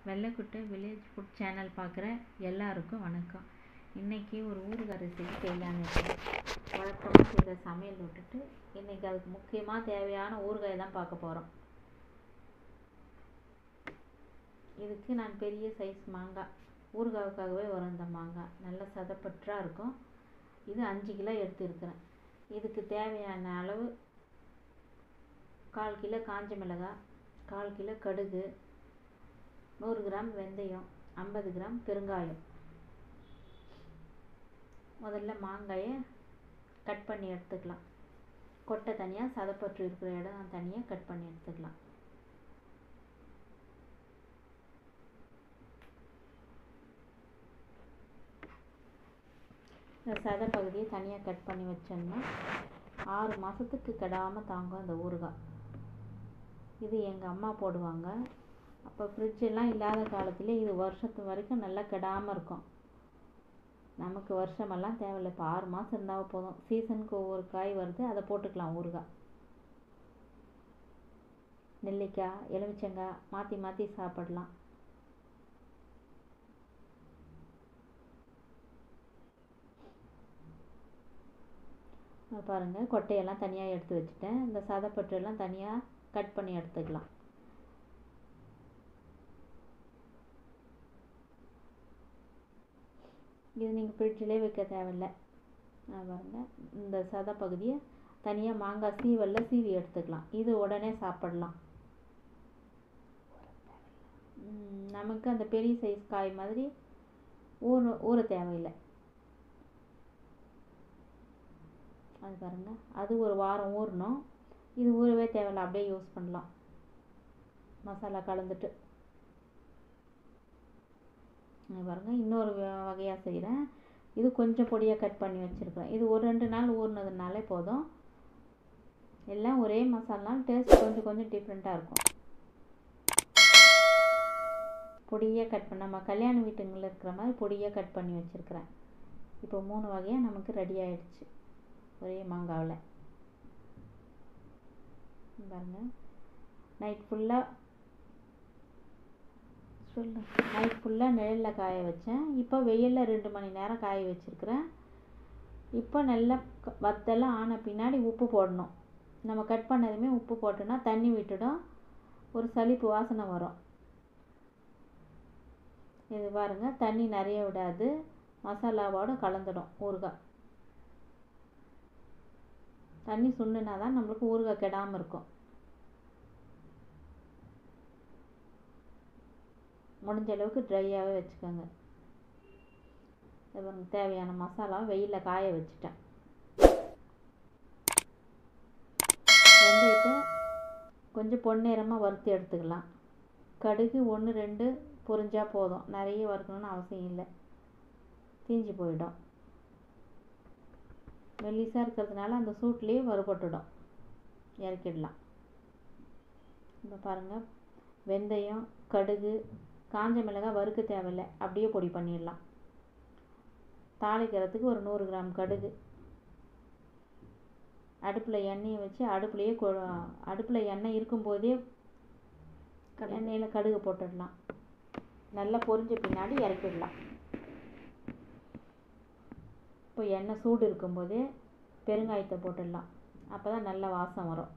வெள்ளைக்குட்டை village food channel பார்க்குற எல்லாருக்கும் வணக்கம் இன்றைக்கி ஒரு ஊறுகாய் ரெசிபி செய்யலான்னு இருக்கேன் வழக்கமாக செய்கிற சமையல் விட்டுட்டு இன்றைக்கி அதுக்கு முக்கியமாக தேவையான ஊறுகாய் தான் பார்க்க போகிறோம் இதுக்கு நான் பெரிய சைஸ் மாங்காய் ஊறுகாவுக்காகவே வரும் இந்த மாங்காய் நல்ல சதப்பற்றாக இருக்கும் இது அஞ்சு கிலோ எடுத்துருக்கிறேன் இதுக்கு தேவையான அளவு கால் கிலோ காஞ்ச மிளகாய் கால் கிலோ கடுகு நூறு கிராம் வெந்தயம் ஐம்பது கிராம் பெருங்காயம் முதல்ல மாங்காயை கட் பண்ணி எடுத்துக்கலாம் கொட்டை தனியாக சதப்பற்று இருக்கிற இடம் தனியாக கட் பண்ணி எடுத்துக்கலாம் இந்த சதை பகுதியை தனியாக கட் பண்ணி வச்சோம்னா ஆறு மாதத்துக்கு கெடாமல் தாங்கும் அந்த ஊறுகாய் இது எங்கள் அம்மா போடுவாங்க அப்போ ஃப்ரிட்ஜ் எல்லாம் இல்லாத காலத்தில் இது வருஷத்து வரைக்கும் நல்லா கெடாமல் இருக்கும் நமக்கு வருஷமெல்லாம் தேவையில்லை இப்போ ஆறு மாதம் இருந்தால் போதும் சீசனுக்கு ஒவ்வொரு காய் வருது அதை போட்டுக்கலாம் ஊறுகாய் நெல்லிக்காய் எலுமிச்சங்காய் மாற்றி மாற்றி சாப்பிடலாம் பாருங்கள் கொட்டையெல்லாம் தனியாக எடுத்து வச்சுட்டேன் இந்த சதைப்பற்று எல்லாம் தனியாக கட் பண்ணி எடுத்துக்கலாம் இது நீங்கள் ஃப்ரிட்ஜிலே வைக்க தேவையில்ல பாருங்கள் இந்த சதை பகுதியை தனியாக மாங்காய் சீவலில் சீவி எடுத்துக்கலாம் இது உடனே சாப்பிடலாம் நமக்கு அந்த பெரிய சைஸ் காய் மாதிரி ஊற ஊற தேவையில்லை அது பாருங்கள் அது ஒரு வாரம் ஊறணும் இது ஊறவே தேவையில்ல அப்படியே யூஸ் பண்ணலாம் மசாலா கலந்துட்டு பாருங்கள் இன்னொரு வகையாக செய்கிறேன் இது கொஞ்சம் பொடியாக கட் பண்ணி வச்சுருக்கிறேன் இது ஒரு ரெண்டு நாள் ஊறினதுனாலே போதும் எல்லாம் ஒரே மசாலா டேஸ்ட் கொஞ்சம் கொஞ்சம் டிஃப்ரெண்ட்டாக இருக்கும் பொடியாக கட் பண்ண நம்ம கல்யாண வீட்டுங்களில் இருக்கிற மாதிரி பொடியாக கட் பண்ணி வச்சுருக்கிறேன் இப்போ மூணு வகையாக நமக்கு ரெடி ஆகிடுச்சு ஒரே மாங்காவில் பாருங்கள் நைட் ஃபுல்லாக சொல்லு நைட் ஃபுல்லாக நிழலில் காய வச்சேன் இப்போ வெயிலில் ரெண்டு மணி நேரம் காய வச்சுருக்கிறேன் இப்போ நல்லா வத்தெல்லாம் ஆன பின்னாடி உப்பு போடணும் நம்ம கட் பண்ணதுமே உப்பு போட்டோன்னா தண்ணி விட்டுடும் ஒரு சளிப்பு வாசனை வரும் இது பாருங்கள் தண்ணி நிறைய விடாது மசாலாவோடு கலந்துடும் ஊறுகாய் தண்ணி சுண்டுனா தான் நம்மளுக்கு ஊறுகாய் கெடாமல் இருக்கும் முடிஞ்ச அளவுக்கு ட்ரையாகவே வச்சுக்கோங்க இவங்க தேவையான மசாலா வெயிலில் காய வச்சுட்டேன் வெந்தயத்தை கொஞ்சம் பொன்னிறமாக வறுத்து எடுத்துக்கலாம் கடுகு ஒன்று ரெண்டு பொரிஞ்சால் போதும் நிறைய வறுக்கணும்னு அவசியம் இல்லை தீஞ்சு போயிடும் மெல்லிசாக இருக்கிறதுனால அந்த சூட்லேயே வறுபட்டுடும் இறக்கிடலாம் இப்போ பாருங்கள் வெந்தயம் கடுகு காஞ்ச மிளகாய் வறுக்க தேவையில்லை அப்படியே பொடி பண்ணிடலாம் தாளிக்கிறதுக்கு ஒரு நூறு கிராம் கடுகு அடுப்பில் எண்ணெயை வச்சு அடுப்புலையே அடுப்பில் எண்ணெய் இருக்கும்போதே எண்ணெயில் கடுகு போட்டுடலாம் நல்லா பொரிஞ்ச பின்னாடி இறக்கிடலாம் இப்போ எண்ணெய் சூடு இருக்கும்போதே பெருங்காயத்தை போட்டுடலாம் அப்போ தான் நல்ல வாசம் வரும்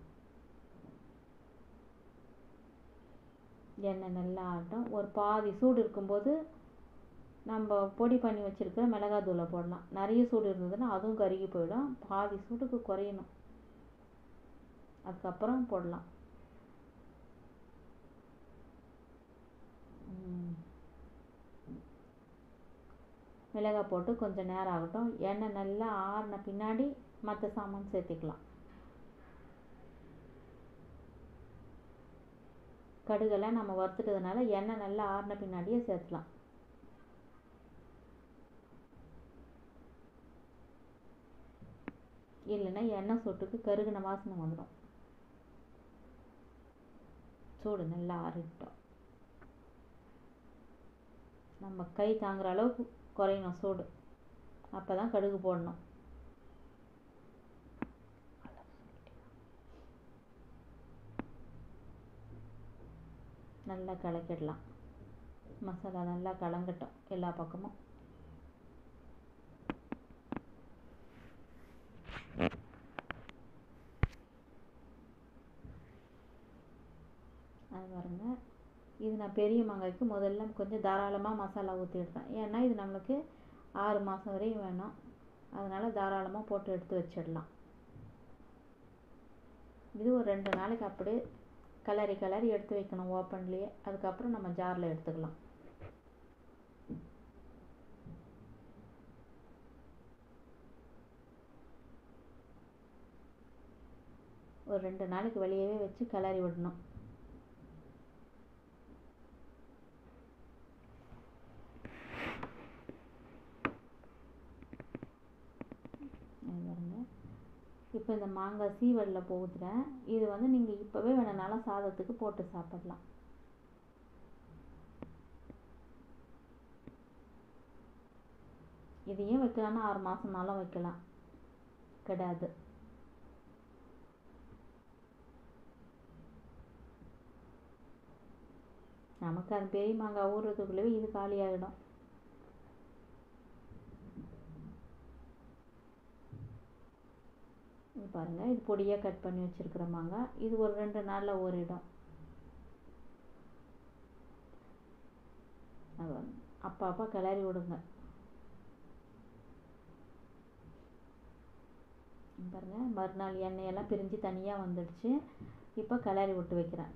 எண்ணெய் நல்லா ஆகட்டும் ஒரு பாதி சூடு இருக்கும்போது நம்ம பொடி பண்ணி வச்சுருக்கிற மிளகாய் தூளை போடலாம் நிறைய சூடு இருந்ததுன்னா அதுவும் கருகி போயிடும் பாதி சூடுக்கு குறையணும் அதுக்கப்புறம் போடலாம் மிளகாய் போட்டு கொஞ்சம் நேரம் ஆகட்டும் எண்ணெய் நல்லா ஆறின பின்னாடி மற்ற சாமான் சேர்த்திக்கலாம் கடுகெல்லாம் நம்ம வறுத்துட்டதுனால எண்ணெய் நல்லா ஆறின பின்னாடியே சேர்த்துலாம் இல்லைன்னா எண்ணெய் சொட்டுக்கு கருகின வாசனை வந்துடும் சூடு நல்லா ஆறிட்டோம் நம்ம கை தாங்குற அளவுக்கு குறையணும் சூடு அப்போ தான் கடுகு போடணும் நல்லா கலக்கிடலாம் மசாலா நல்லா கலங்கட்டும் எல்லா பக்கமும் அது பாருங்க இது நான் பெரிய மாங்காய்க்கு முதல்ல கொஞ்சம் தாராளமாக மசாலா ஊற்றிடுறேன் ஏன்னா இது நம்மளுக்கு ஆறு மாதம் வரையும் வேணும் அதனால் தாராளமாக போட்டு எடுத்து வச்சிடலாம் இது ஒரு ரெண்டு நாளைக்கு அப்படியே கிளறி கிளறி எடுத்து வைக்கணும் ஓப்பன்லேயே அதுக்கப்புறம் நம்ம ஜாரில் எடுத்துக்கலாம் ஒரு ரெண்டு நாளைக்கு வெளியவே வச்சு கிளறி விடணும் இது பாருங்க இப்போ இந்த மாங்காய் சீவலில் போகுதுறேன் இது வந்து நீங்கள் இப்போவே வேணுனாலும் சாதத்துக்கு போட்டு சாப்பிடலாம் இதையும் வைக்கலாம்னா ஆறு மாதம்னாலும் வைக்கலாம் கிடையாது நமக்கு அது பெரிய மாங்காய் ஊறுறதுக்குள்ளவே இது காலியாகிடும் இது பாருங்கள் இது பொடியாக கட் பண்ணி வச்சுருக்கிற மாங்காய் இது ஒரு ரெண்டு நாளில் ஊறிடும் அது அப்போ அப்போ கிளறி விடுங்க பாருங்க மறுநாள் எண்ணெயெல்லாம் பிரிஞ்சு தனியாக வந்துடுச்சு இப்போ கிளறி விட்டு வைக்கிறேன்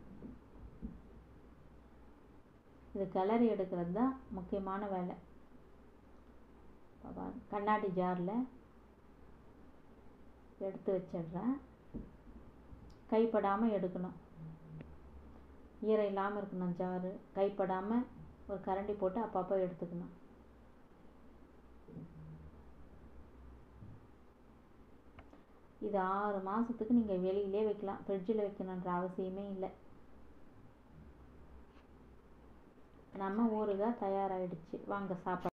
இது கிளறி எடுக்கிறது தான் முக்கியமான வேலை கண்ணாடி ஜாரில் எடுத்து வச்சிடுறேன் கைப்படாமல் எடுக்கணும் ஈரம் இல்லாமல் இருக்கணும் ஜாரு கைப்படாமல் ஒரு கரண்டி போட்டு அப்பப்போ எடுத்துக்கணும் இது ஆறு மாதத்துக்கு நீங்கள் வெளியிலே வைக்கலாம் ஃப்ரிட்ஜில் வைக்கணுன்ற அவசியமே இல்லை நம்ம ஊறுகாய் தயாராகிடுச்சு வாங்க சாப்பிட